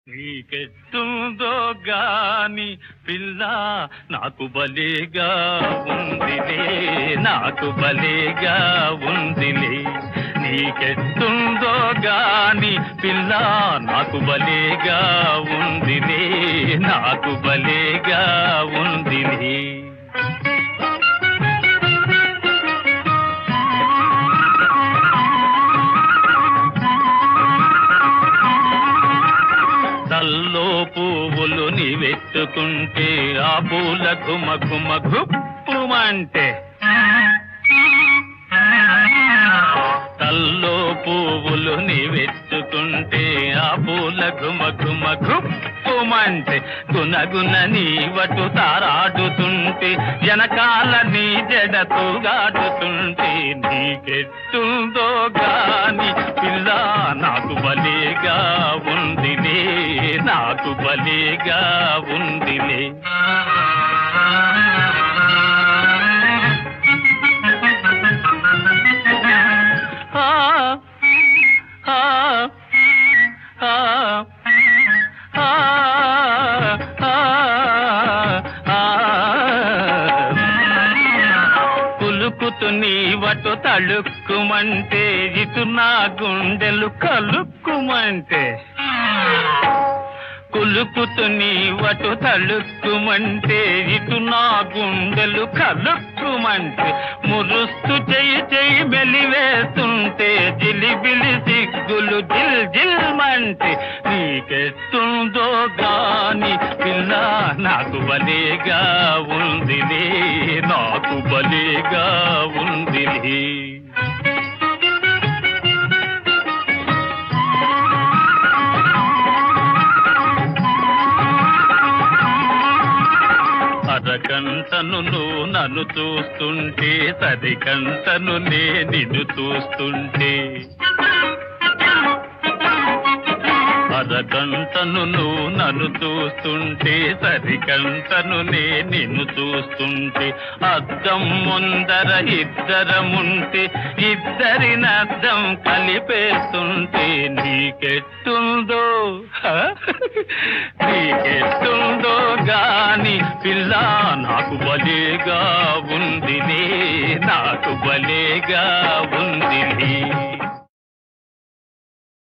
నీకెట్టుందో గాని పిల్ల నాకు బలేగా ఉందిలే నాకు బలేగా ఉందిలే నీకెట్టుందో గాని పిల్ల నాకు బలేగా ఉందిలే నాకు బలేగా ఉందిలే తల్లో పువ్వులు నీవెత్తుకుంటే ఆ పూల గుమ గుమ గుప్పుమంటే తల్లో పువ్వులు నీవెత్తుకుంటే ఆ పూల గుమ గుమ గుప్పుమంటే గునగున నీవటు తారాడుతుంటే వెనకాల నీ జడతో గాడుతుంటే నీకెట్టుందో గాని పిల్ల నాకు బలేగా ఉందిలే నాకు బలేగా ఉందిలే ఆ ఆ ఆ ఆ ఆ కులుకుతు నీ వటు తళుక్కుమంటే ఇటు నా గుండెలు కలుక్కుమంటే కులుకుతు నీ వటు తళుక్కుమంటే ఇటు నా గుండెలు కలుక్కుమంటే మురుస్తు చెయ్యి చెయ్యి మెలివేస్తుంటే జిలిబిలి సిగ్గులు జిల్ జిల్మంటే నీకెత్తుందో గాని పిల్ల నాకు బలేగా ఉందిలే నాకు బలేగా ఉందిలే అరగంటను నువ్వు నన్ను చూస్తుంటే సరిగంటను నే నిన్ను చూస్తుంటే అరగంటను నువ్వు నన్ను చూస్తుంటే సరిగంటను నే నిన్ను చూస్తుంటే అద్దం ముందర ఇద్దరముంటే ఇద్దరిని అద్దం కలిపేస్తుంటే నీకెట్టుందో హ? నీకెట్టుందో గాని పిల్ల నాకు బలేగా ఉందిలే నాకు బలే